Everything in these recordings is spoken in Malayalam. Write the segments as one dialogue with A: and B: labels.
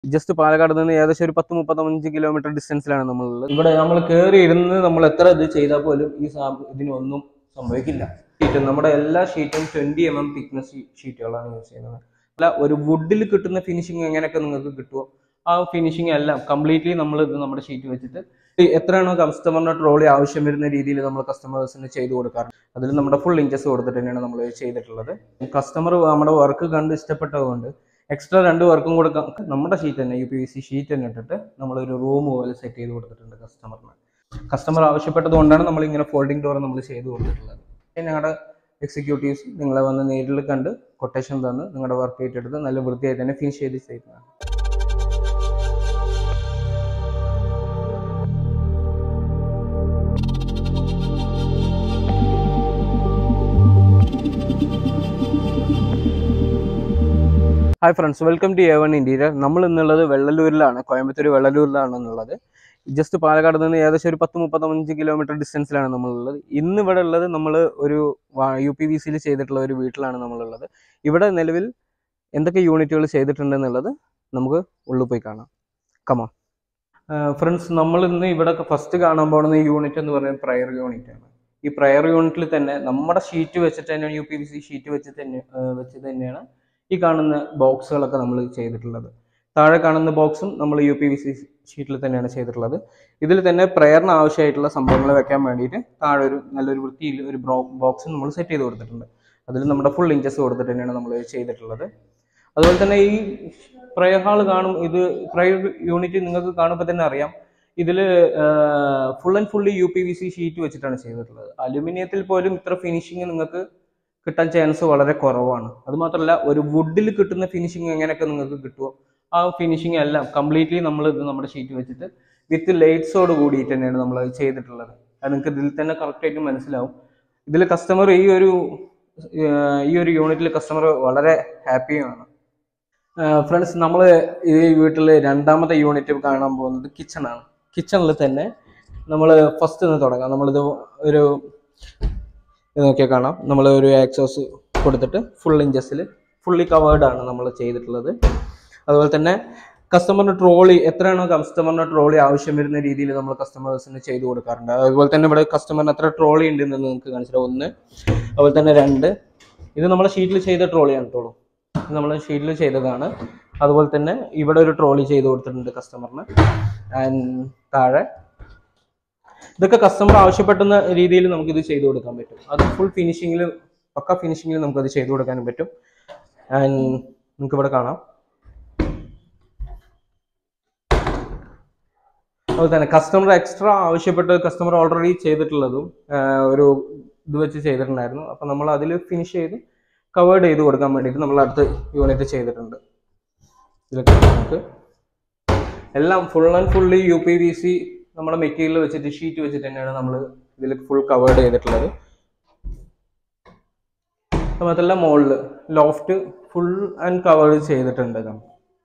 A: ജസ്റ്റ് പാലക്കാട് നിന്ന് ഏകദേശം ഒരു പത്ത് മുപ്പത്തഞ്ച് കിലോമീറ്റർ ഡിസ്റ്റൻസിലാണ് നമ്മളുള്ളത് ഇവിടെ നമ്മൾ കയറി ഇരുന്ന് നമ്മൾ എത്ര ഇത് ചെയ്താൽ പോലും ഈ സാ- ഇതിനൊന്നും സംഭവിക്കില്ല ഷീറ്റ് നമ്മുടെ എല്ലാ ഷീറ്റും ട്വന്റി എം എം തിക്നെസ് ഷീറ്റുകളാണ് യൂസ് ചെയ്യുന്നത് അല്ല ഒരു വുഡിൽ കിട്ടുന്ന ഫിനിഷിങ് എങ്ങനെയൊക്കെ നിങ്ങൾക്ക് കിട്ടുമോ ആ ഫിനിഷിംഗ് എല്ലാം കംപ്ലീറ്റ്ലി നമ്മൾ ഇത് നമ്മുടെ ഷീറ്റ് വെച്ചിട്ട് ഈ എത്രയാണോ കസ്റ്റമറിന് ട്രോളി ആവശ്യം വരുന്ന രീതിയിൽ നമ്മൾ കസ്റ്റമേഴ്സിന് ചെയ്തു കൊടുക്കാറുണ്ട് അതിൽ നമ്മുടെ ഫുൾ ഇഞ്ചസ് കൊടുത്തിട്ട് തന്നെയാണ് നമ്മൾ ചെയ്തിട്ടുള്ളത് കസ്റ്റമർ നമ്മുടെ വർക്ക് കണ്ട് ഇഷ്ടപ്പെട്ടതുകൊണ്ട് എക്സ്ട്രാ രണ്ട് വർക്കും കൂടെ ക- നമ്മുടെ ഷീറ്റ് തന്നെ U P V C sheet തന്നെ ഇട്ടിട്ട് നമ്മളൊരു റൂം പോലെ സെറ്റ് ചെയ്ത് കൊടുത്തിട്ടുണ്ട് കസ്റ്റമറിന് കസ്റ്റമർ ആവശ്യപ്പെട്ടത് കൊണ്ടാണ് നമ്മൾ ഇങ്ങനെ ഫോൾഡിംഗ് ഡോർ നമ്മൾ ചെയ്ത് കൊടുത്തിട്ടുള്ളത് പിന്നെ ഞങ്ങളുടെ എക്സിക്യൂട്ടീവ്സ് നിങ്ങളെ വന്ന് നേരിൽ കണ്ട് കൊട്ടേഷൻ തന്ന് നിങ്ങളുടെ വർക്ക് ഏറ്റെടുത്ത് നല്ല വൃത്തിയായി തന്നെ ഫിനിഷ് ചെയ്ത് ചെയ്യുന്നതാണ് hi friends welcome to A one interior നമ്മൾ ഇന്നുള്ളത് വെള്ളലൂരിലാണ് കോയമ്പത്തൂർ വെള്ളലൂരിലാണ് എന്നുള്ളത് ജസ്റ്റ് പാലക്കാട് നിന്ന് ഏകദേശം ഒരു പത്ത് മുപ്പത്തഞ്ച് കിലോമീറ്റർ ഡിസ്റ്റൻസിലാണ് നമ്മളുള്ളത് ഇന്ന് ഇവിടെ ഉള്ളത് നമ്മൾ ഒരു യു പി വി സിയിൽ ചെയ്തിട്ടുള്ള ഒരു വീട്ടിലാണ് നമ്മളുള്ളത് ഇവിടെ നിലവിൽ എന്തൊക്കെ യൂണിറ്റുകൾ ചെയ്തിട്ടുണ്ടെന്നുള്ളത് നമുക്ക് ഉള്ളിൽ പോയി കാണാം കമാ ഫ്രണ്ട്സ് നമ്മൾ ഇന്ന് ഇവിടെ ഫസ്റ്റ് കാണാൻ പോകുന്ന ഈ യൂണിറ്റ് എന്ന് പറയുന്നത് പ്രയർ യൂണിറ്റ് ആണ് ഈ പ്രയർ യൂണിറ്റിൽ തന്നെ നമ്മുടെ ഷീറ്റ് വെച്ചിട്ട് തന്നെയാണ് U P V C sheet വെച്ചിട്ട് തന്നെ ഏഹ് വെച്ചിട്ട് തന്നെയാണ് ഈ കാണുന്ന ബോക്സുകളൊക്കെ നമ്മൾ ചെയ്തിട്ടുള്ളത് താഴെ കാണുന്ന ബോക്സും നമ്മൾ യു പി വി സി ഷീറ്റിൽ തന്നെയാണ് ചെയ്തിട്ടുള്ളത് ഇതിൽ തന്നെ പ്രയറിന് ആവശ്യമായിട്ടുള്ള സംഭവങ്ങൾ വെക്കാൻ വേണ്ടിയിട്ട് താഴെ ഒരു നല്ലൊരു വൃത്തിയിൽ ഒരു ബോക്സ് നമ്മൾ സെറ്റ് ചെയ്ത് കൊടുത്തിട്ടുണ്ട് അതിൽ നമ്മുടെ ഫുൾ ഇഞ്ചസ് കൊടുത്തിട്ട് തന്നെയാണ് നമ്മൾ ചെയ്തിട്ടുള്ളത് അതുപോലെ തന്നെ ഈ പ്രയർ ഹാൾ കാണും ഇത് പ്രയർ യൂണിറ്റ് നിങ്ങൾക്ക് കാണുമ്പോൾ തന്നെ അറിയാം ഇതിൽ full and fully U P V C sheet വെച്ചിട്ടാണ് ചെയ്തിട്ടുള്ളത് അലുമിനിയത്തിൽ പോലും ഇത്ര ഫിനിഷിങ് നിങ്ങൾക്ക് കിട്ടാൻ ചാൻസ് വളരെ കുറവാണ് അത് മാത്രമല്ല ഒരു വുഡിൽ കിട്ടുന്ന ഫിനിഷിങ് എങ്ങനെയൊക്കെ നിങ്ങൾക്ക് കിട്ടുമോ ആ ഫിനിഷിംഗ് എല്ലാം കംപ്ലീറ്റ്ലി നമ്മൾ ഇത് നമ്മുടെ ഷീറ്റ് വെച്ചിട്ട് വിത്ത് ലൈറ്റ്സോട് കൂടിയിട്ട് തന്നെയാണ് നമ്മൾ ചെയ്തിട്ടുള്ളത് അത് നിങ്ങൾക്ക് ഇതിൽ തന്നെ കറക്റ്റ് ആയിട്ട് മനസ്സിലാവും ഇതിൽ കസ്റ്റമർ ഈ ഒരു ഏഹ് ഈ ഒരു യൂണിറ്റിൽ കസ്റ്റമർ വളരെ ഹാപ്പിയാണ് ഫ്രണ്ട്സ് നമ്മൾ ഈ വീട്ടിൽ രണ്ടാമത്തെ യൂണിറ്റ് കാണാൻ പോകുന്നത് കിച്ചൺ ആണ് കിച്ചണിൽ തന്നെ നമ്മൾ ഫസ്റ്റ് നിന്ന് തുടങ്ങാം നമ്മളിത് ഒരു ഇത് നോക്കിയാൽ കാണാം നമ്മൾ ഒരു ആക്സോസ് കൊടുത്തിട്ട് ഫുൾ ഇഞ്ചസിൽ ഫുള്ളി കവേർഡ് ആണ് നമ്മൾ ചെയ്തിട്ടുള്ളത് അതുപോലെ തന്നെ കസ്റ്റമറിന് ട്രോളി എത്രയാണോ കസ്റ്റമറിന് ട്രോളി ആവശ്യം വരുന്ന രീതിയിൽ നമ്മൾ കസ്റ്റമേഴ്സിന് ചെയ്തു കൊടുക്കാറുണ്ട് അതുപോലെ തന്നെ ഇവിടെ കസ്റ്റമറിന് എത്ര ട്രോളി ഉണ്ട് എന്ന് നിങ്ങൾക്ക് കാണിച്ചിട്ട് ഒന്ന് അതുപോലെ തന്നെ രണ്ട് ഇത് നമ്മുടെ ഷീറ്റിൽ ചെയ്ത ട്രോളിയാണ് കേട്ടോ ഇത് നമ്മൾ ഷീറ്റിൽ ചെയ്തതാണ് അതുപോലെ തന്നെ ഇവിടെ ഒരു ട്രോളി ചെയ്ത് കൊടുത്തിട്ടുണ്ട് കസ്റ്റമറിന് ആൻഡ് താഴെ ഇതൊക്കെ കസ്റ്റമർ ആവശ്യപ്പെടുന്ന രീതിയിൽ നമുക്കിത് ചെയ്തു കൊടുക്കാൻ പറ്റും അത് ഫുൾ ഫിനിഷിങ്ങിൽ പക്ക ഫിനിഷിങ്ങിൽ നമുക്കത് ചെയ്തു കൊടുക്കാനും പറ്റും ആൻഡ് നിങ്ങൾക്ക് ഇവിടെ കാണാം അതുപോലെ തന്നെ കസ്റ്റമർ എക്സ്ട്രാ ആവശ്യപ്പെട്ട് കസ്റ്റമർ ഓൾറെഡി ചെയ്തിട്ടുള്ളതും ആഹ് ഒരു ഇത് വെച്ച് ചെയ്തിട്ടുണ്ടായിരുന്നു അപ്പം നമ്മൾ അതിൽ ഫിനിഷ് ചെയ്ത് കവേർഡ് ചെയ്ത് കൊടുക്കാൻ വേണ്ടിയിട്ട് നമ്മൾ അടുത്ത യൂണിറ്റ് ചെയ്തിട്ടുണ്ട് ഇതൊക്കെ നമുക്ക് എല്ലാം full and fully U P V C നമ്മുടെ മെറ്റീരിയൽ വെച്ചിട്ട് ഷീറ്റ് വെച്ചിട്ട് തന്നെയാണ് നമ്മൾ ഇതിൽ ഫുൾ കവേർഡ് ചെയ്തിട്ടുള്ളത് അത് മാത്രമല്ല മുകളിൽ ലോഫ്റ്റ് ഫുൾ ആൻഡ് കവേർഡ് ചെയ്തിട്ടുണ്ട് നമ്മൾ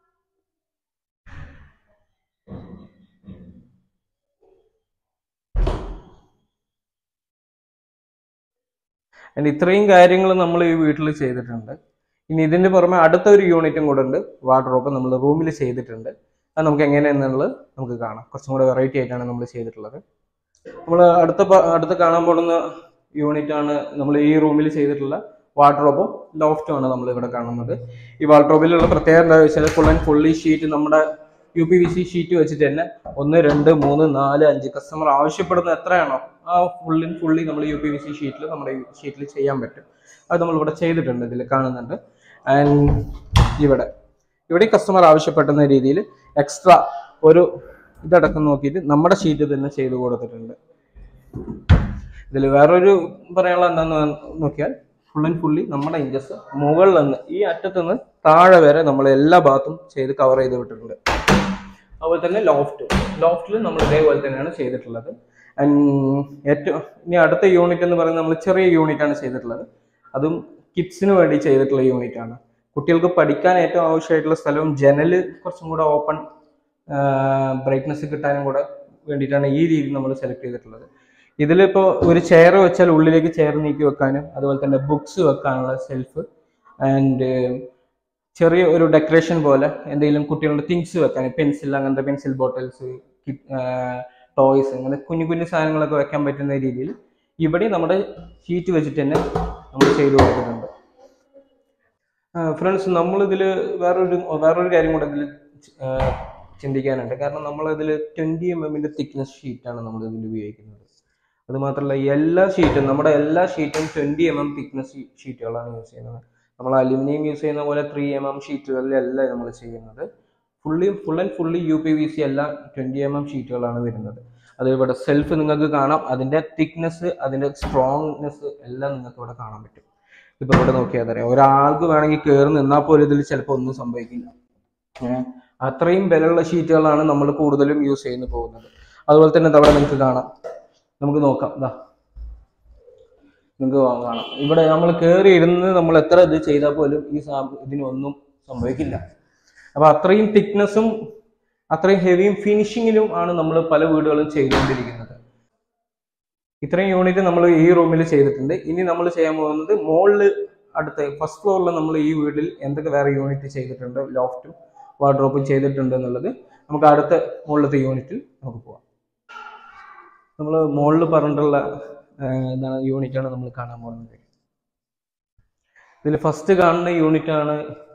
A: ആൻഡ് ഇത്രയും കാര്യങ്ങൾ നമ്മൾ ഈ വീട്ടിൽ ചെയ്തിട്ടുണ്ട് ഇനി ഇതിന് പുറമെ അടുത്ത ഒരു യൂണിറ്റും കൂടെ ഉണ്ട് വാർഡ്രോപ്പ് നമ്മൾ റൂമിൽ ചെയ്തിട്ടുണ്ട് അത് നമുക്ക് എങ്ങനെയാണെന്നുള്ളത് നമുക്ക് കാണാം കുറച്ചും കൂടെ വെറൈറ്റി ആയിട്ടാണ് നമ്മൾ ചെയ്തിട്ടുള്ളത് നമ്മൾ അടുത്ത പ- അടുത്ത കാണാൻ പോകുന്ന യൂണിറ്റ് ആണ് നമ്മൾ ഈ റൂമിൽ ചെയ്തിട്ടുള്ള വാർഡ്രോബും ലോഫ്റ്റും ആണ് നമ്മൾ ഇവിടെ കാണുന്നത് ഈ വാർഡ്രോബിലുള്ള പ്രത്യേകത എന്താ വെച്ചാൽ ഫുൾ ആൻഡ് ഫുള്ളി ഷീറ്റ് നമ്മുടെ U P V C sheet വെച്ചിട്ട് തന്നെ ഒന്ന് രണ്ട് മൂന്ന് നാല് അഞ്ച് കസ്റ്റമർ ആവശ്യപ്പെടുന്ന എത്രയാണോ ആ ഫുൾ ആൻഡ് ഫുള്ളി നമ്മൾ യു പി വി സി ഷീറ്റിൽ നമ്മുടെ ഷീറ്റിൽ ചെയ്യാൻ പറ്റും അത് നമ്മൾ ഇവിടെ ചെയ്തിട്ടുണ്ട് ഇതിൽ കാണുന്നുണ്ട് ആൻഡ് ഇവിടെ ഇവിടെ കസ്റ്റമർ ആവശ്യപ്പെടുന്ന രീതിയിൽ എക്സ്ട്രാ ഒരു ഇതടക്കം നോക്കിയിട്ട് നമ്മുടെ ഷീറ്റ് തന്നെ ചെയ്ത് കൊടുത്തിട്ടുണ്ട് ഇതിൽ വേറൊരു പറയാനുള്ള എന്താന്ന് നോക്കിയാൽ ഫുൾ ആൻഡ് ഫുള്ളി നമ്മുടെ ഇഞ്ചസ് മുകളിൽ നിന്ന് ഈ അറ്റത്ത് നിന്ന് താഴെ വരെ നമ്മൾ എല്ലാ ഭാഗത്തും ചെയ്ത് കവർ ചെയ്ത് വിട്ടിട്ടുണ്ട് അതുപോലെ തന്നെ ലോഫ്റ്റ് ലോഫ്റ്റിൽ നമ്മൾ ഇതേപോലെ തന്നെയാണ് ചെയ്തിട്ടുള്ളത് And ഏറ്റവും ഇനി അടുത്ത യൂണിറ്റ് എന്ന് പറയുന്നത് നമ്മൾ ചെറിയ യൂണിറ്റ് ആണ് ചെയ്തിട്ടുള്ളത് അതും കിഡ്സിന് വേണ്ടി ചെയ്തിട്ടുള്ള യൂണിറ്റ് ആണ് കുട്ടികൾക്ക് പഠിക്കാൻ ഏറ്റവും ആവശ്യമായിട്ടുള്ള സ്ഥലവും ജനല് കുറച്ചും കൂടെ ഓപ്പൺ ബ്രൈറ്റ്നസ് കിട്ടാനും കൂടെ വേണ്ടിയിട്ടാണ് ഈ രീതി നമ്മൾ സെലക്ട് ചെയ്തിട്ടുള്ളത് ഇതിലിപ്പോൾ ഒരു ചെയർ വെച്ചാൽ ഉള്ളിലേക്ക് ചെയർ നീക്കി വെക്കാനും അതുപോലെ തന്നെ ബുക്സ് വെക്കാനുള്ള സെൽഫ് ആൻഡ് ചെറിയ ഒരു ഡെക്കറേഷൻ പോലെ എന്തെങ്കിലും കുട്ടികളുടെ തിങ്സ് വെക്കാൻ പെൻസിൽ അങ്ങനത്തെ പെൻസിൽ ബോട്ടിൽസ് ടോയ്സ് അങ്ങനെ കുഞ്ഞു കുഞ്ഞു സാധനങ്ങളൊക്കെ വെക്കാൻ പറ്റുന്ന രീതിയിൽ ഇവിടെ നമ്മുടെ ഷീറ്റ് വെച്ചിട്ട് തന്നെ നമ്മൾ ചെയ്തു കൊടുക്കുന്നുണ്ട് ഫ്രണ്ട്സ് നമ്മളിതിൽ വേറൊരു വേറൊരു കാര്യം കൂടെ ഇതിൽ ചിന്തിക്കാനുണ്ട് കാരണം നമ്മളിതിൽ ട്വൻറ്റി എം എമ്മിൻ്റെ തിക്നെസ് ഷീറ്റാണ് നമ്മൾ ഇതിൽ ഉപയോഗിക്കുന്നത് അത് മാത്രമല്ല എല്ലാ ഷീറ്റും നമ്മുടെ എല്ലാ ഷീറ്റും ട്വൻറ്റി എം എം തിക്നെസ് ഷീറ്റുകളാണ് യൂസ് ചെയ്യുന്നത് നമ്മൾ അലുമിനിയം യൂസ് ചെയ്യുന്ന പോലെ ത്രീ എം എം ഷീറ്റുകളിലല്ല നമ്മൾ ചെയ്യുന്നത് fully full and fully U P V C എല്ലാം ട്വൻറ്റി എം എം ഷീറ്റുകളാണ് വരുന്നത് അത് ഇവിടെ സെൽഫ് നിങ്ങൾക്ക് കാണാം അതിൻ്റെ തിക്നെസ് അതിൻ്റെ സ്ട്രോങ്നെസ് എല്ലാം നിങ്ങൾക്ക് ഇവിടെ കാണാൻ പറ്റും ഇപ്പൊ ഇവിടെ നോക്കിയാൽ അറിയാം ഒരാൾക്ക് വേണമെങ്കിൽ കയറി നിന്നാൽ പോലും ഇതിൽ ചിലപ്പോൾ ഒന്നും സംഭവിക്കില്ല ഏഹ് അത്രയും ബലമുള്ള ഷീറ്റുകളാണ് നമ്മൾ കൂടുതലും യൂസ് ചെയ്യുന്നു പോകുന്നത് അതുപോലെ തന്നെ അവിടെ നിങ്ങൾക്ക് കാണാം നമുക്ക് നോക്കാം ഇതാ നിങ്ങൾക്ക് കാണാം ഇവിടെ നമ്മൾ കയറി ഇരുന്ന് നമ്മൾ എത്ര ഇത് ചെയ്താൽ പോലും ഈ സാ ഇതിനൊന്നും സംഭവിക്കില്ല അപ്പൊ അത്രയും തിക്നെസ്സും അത്രയും ഹെവിയും ഫിനിഷിങ്ങിലും ആണ് നമ്മൾ പല വീടുകളും ചെയ്തുകൊണ്ടിരിക്കുന്നത് ഇത്രയും യൂണിറ്റ് നമ്മൾ ഈ റൂമിൽ ചെയ്തിട്ടുണ്ട് ഇനി നമ്മൾ ചെയ്യാൻ പോകുന്നത് മുകളിൽ അടുത്ത ഫസ്റ്റ് ഫ്ലോറിൽ നമ്മൾ ഈ വീട്ടിൽ എന്തൊക്കെ വേറെ യൂണിറ്റ് ചെയ്തിട്ടുണ്ട് ലോഫ്റ്റും വാർഡ്രോപ്പും ചെയ്തിട്ടുണ്ട് എന്നുള്ളത് നമുക്ക് അടുത്ത മുകളിലത്തെ യൂണിറ്റിൽ നമുക്ക് പോവാം നമ്മൾ മുകളിൽ പറഞ്ഞിട്ടുള്ള ആ, എന്താണ് യൂണിറ്റാണ് നമ്മൾ കാണാൻ പോകുന്നത് ഇതിൽ ഫസ്റ്റ് കാണുന്ന യൂണിറ്റ് ആണ്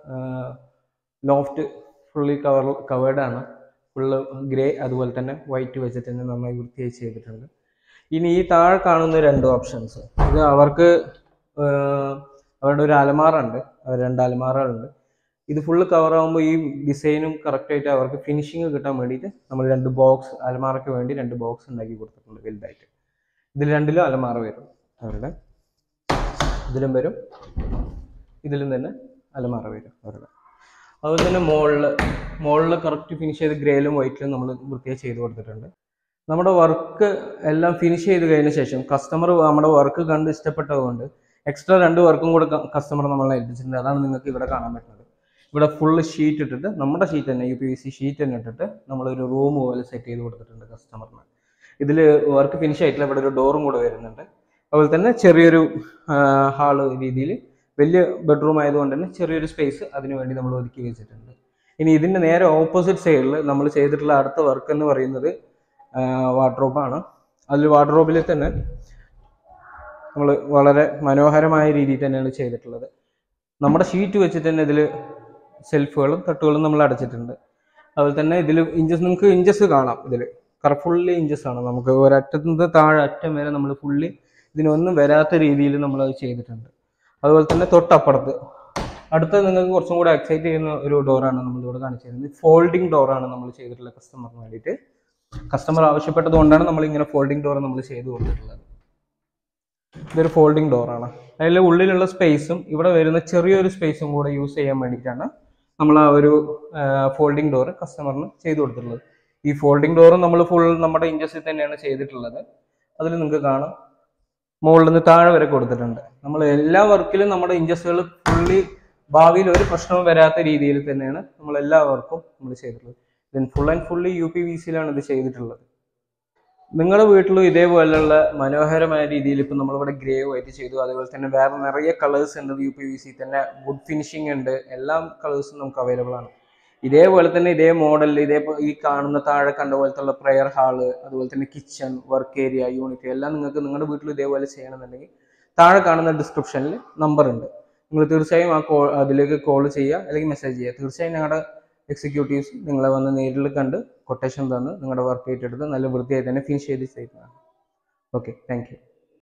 A: ലോഫ്റ്റ് ഫുള്ളി കവർ കവേർഡ് ആണ് ഫുള്ള് ഗ്രേ അതുപോലെ തന്നെ വൈറ്റ് വെച്ചിട്ട് തന്നെ നന്നായി വൃത്തിയായി ചെയ്തിട്ടുണ്ട് ഇനി ഈ താഴെ കാണുന്ന രണ്ട് ഓപ്ഷൻസ് ഇത് അവർക്ക് ആഹ്, അവരുടെ ഒരു അലമാറ ഉണ്ട് അവർ രണ്ട് അലമാറകളുണ്ട് ഇത് ഫുള്ള് കവർ ആകുമ്പോൾ ഈ ഡിസൈനും കറക്റ്റായിട്ട് അവർക്ക് ഫിനിഷിങ് കിട്ടാൻ വേണ്ടിയിട്ട് നമ്മൾ രണ്ട് ബോക്സ് അലമാറയ്ക്ക് വേണ്ടി രണ്ട് ബോക്സ് ഉണ്ടാക്കി കൊടുത്തിട്ടുണ്ട് വലുതായിട്ട് ഇതിൽ രണ്ടിലും അലമാറ വരും അവരുടെ ഇതിലും വരും ഇതിലും തന്നെ അലമാറ വരും അവരുടെ അതുപോലെ തന്നെ മുകളിൽ മുകളിൽ കറക്റ്റ് ഫിനിഷ് ചെയ്ത് ഗ്രേയിലും വൈറ്റിലും നമ്മൾ വൃത്തിയായി ചെയ്ത് കൊടുത്തിട്ടുണ്ട് നമ്മുടെ വർക്ക് എല്ലാം ഫിനിഷ് ചെയ്ത് കഴിഞ്ഞ ശേഷം കസ്റ്റമർ നമ്മുടെ വർക്ക് കണ്ട് ഇഷ്ടപ്പെട്ടതുകൊണ്ട് എക്സ്ട്രാ രണ്ട് വർക്കും കൂടെ കസ്റ്റമർ നമ്മളെ ഏൽപ്പിച്ചിട്ടുണ്ട് അതാണ് നിങ്ങൾക്ക് ഇവിടെ കാണാൻ പറ്റുന്നത് ഇവിടെ ഫുള്ള് ഷീറ്റ് ഇട്ടിട്ട് നമ്മുടെ ഷീറ്റ് തന്നെ U P V C sheet തന്നെ ഇട്ടിട്ട് നമ്മളൊരു റൂം പോലെ സെറ്റ് ചെയ്ത് കൊടുത്തിട്ടുണ്ട് കസ്റ്റമറിന് ഇതിൽ വർക്ക് ഫിനിഷ് ആയിട്ടില്ല ഇവിടെ ഒരു ഡോറും കൂടെ വരുന്നുണ്ട് അതുപോലെ തന്നെ ചെറിയൊരു ഹാള് രീതിയിൽ വലിയ ബെഡ്റൂം ആയതുകൊണ്ട് തന്നെ ചെറിയൊരു സ്പേസ് അതിനു വേണ്ടി നമ്മൾ ഒതുക്കി വെച്ചിട്ടുണ്ട് ഇനി ഇതിൻ്റെ നേരെ ഓപ്പോസിറ്റ് സൈഡിൽ നമ്മൾ ചെയ്തിട്ടുള്ള അടുത്ത വർക്ക് എന്ന് പറയുന്നത് വാർഡ്രോബാണ് അതിൽ വാർഡ്രോബിൽ തന്നെ നമ്മൾ വളരെ മനോഹരമായ രീതിയിൽ തന്നെയാണ് ചെയ്തിട്ടുള്ളത് നമ്മുടെ ഷീറ്റ് വെച്ചിട്ട് തന്നെ ഇതിൽ സെൽഫുകളും തട്ടുകളും നമ്മൾ അടച്ചിട്ടുണ്ട് അതുപോലെ തന്നെ ഇതിൽ ഇഞ്ചസ് നിങ്ങൾക്ക് ഇഞ്ചസ് കാണാം ഇതിൽ ഫുള്ളി ഇഞ്ചസ് ആണ് നമുക്ക് ഒരറ്റത്ത് നിന്ന് താഴെ അറ്റം വരെ നമ്മൾ ഫുള്ളി ഇതിനൊന്നും വരാത്ത രീതിയിൽ നമ്മൾ അത് ചെയ്തിട്ടുണ്ട് അതുപോലെ തന്നെ തൊട്ടപ്പുറത്ത് അടുത്ത നിങ്ങൾക്ക് കുറച്ചും കൂടെ എക്സൈറ്റ് ചെയ്യുന്ന ഒരു ഡോറാണ് നമ്മളിവിടെ കാണിച്ചു തരുന്നത് ഫോൾഡിംഗ് ഡോറാണ് നമ്മൾ ചെയ്തിട്ടുള്ള കസ്റ്റമറിന് വേണ്ടിയിട്ട് കസ്റ്റമർ ആവശ്യപ്പെട്ടത് കൊണ്ടാണ് നമ്മൾ ഇങ്ങനെ ഫോൾഡിംഗ് ഡോർ നമ്മൾ ചെയ്ത് കൊടുത്തിട്ടുള്ളത് ഇതൊരു ഫോൾഡിംഗ് ഡോറാണ് അതിൽ ഉള്ളിലുള്ള സ്പേസും ഇവിടെ വരുന്ന ചെറിയൊരു സ്പേസും കൂടെ യൂസ് ചെയ്യാൻ വേണ്ടിയിട്ടാണ് നമ്മൾ ആ ഒരു ഫോൾഡിംഗ് ഡോർ കസ്റ്റമറിന് ചെയ്തു കൊടുത്തിട്ടുള്ളത് ഈ ഫോൾഡിംഗ് ഡോർ നമ്മൾ ഫുൾ നമ്മുടെ ഇഞ്ചസിൽ തന്നെയാണ് ചെയ്തിട്ടുള്ളത് അതിൽ നിങ്ങൾക്ക് കാണാം മുകളിൽ നിന്ന് താഴെ വരെ കൊടുത്തിട്ടുണ്ട് നമ്മൾ എല്ലാ വർക്കിലും നമ്മുടെ ഇഞ്ചസുകൾ ഫുള്ളി ഭാവിയിൽ ഒരു പ്രശ്നവും വരാത്ത രീതിയിൽ തന്നെയാണ് നമ്മൾ എല്ലാ വർക്കും നമ്മൾ ചെയ്തിട്ടുള്ളത് then full and fully U P V സിയിലാണ് ഇത് ചെയ്തിട്ടുള്ളത് നിങ്ങളുടെ വീട്ടിലും ഇതേപോലെയുള്ള മനോഹരമായ രീതിയിൽ ഇപ്പം നമ്മളിവിടെ ഗ്രേ വൈറ്റ് ചെയ്തു അതുപോലെ തന്നെ വേറെ നിറയെ കളേഴ്സ് ഉണ്ട് യു പി വി സി തന്നെ വുഡ് ഫിനിഷിംഗ് ഉണ്ട് എല്ലാ കളേഴ്സും നമുക്ക് അവൈലബിൾ ആണ് ഇതേപോലെ തന്നെ ഇതേ മോഡലിൽ ഇതേ ഈ കാണുന്ന താഴെ കണ്ട പോലത്തുള്ള പ്രെയർ ഹാള് അതുപോലെ തന്നെ കിച്ചൺ വർക്ക് ഏരിയ യൂണിറ്റ് എല്ലാം നിങ്ങൾക്ക് നിങ്ങളുടെ വീട്ടിൽ ഇതേപോലെ ചെയ്യണമെന്നുണ്ടെങ്കിൽ താഴെ കാണുന്ന ഡിസ്ക്രിപ്ഷനിൽ നമ്പർ ഉണ്ട് നിങ്ങൾ തീർച്ചയായും ആ കോൾ അതിലേക്ക് കോൾ ചെയ്യുക അല്ലെങ്കിൽ മെസ്സേജ് ചെയ്യുക തീർച്ചയായും ഞങ്ങളുടെ എക്സിക്യൂട്ടീവ്സ് നിങ്ങളെ വന്ന് നേരിൽ കണ്ട് കൊട്ടേഷൻ തന്ന് നിങ്ങളുടെ വർക്ക് ഏറ്റെടുത്ത് നല്ല വൃത്തിയായി തന്നെ ഫിനിഷ് ചെയ്ത് ചെയ്യുന്നതാണ് ഓക്കെ താങ്ക് യു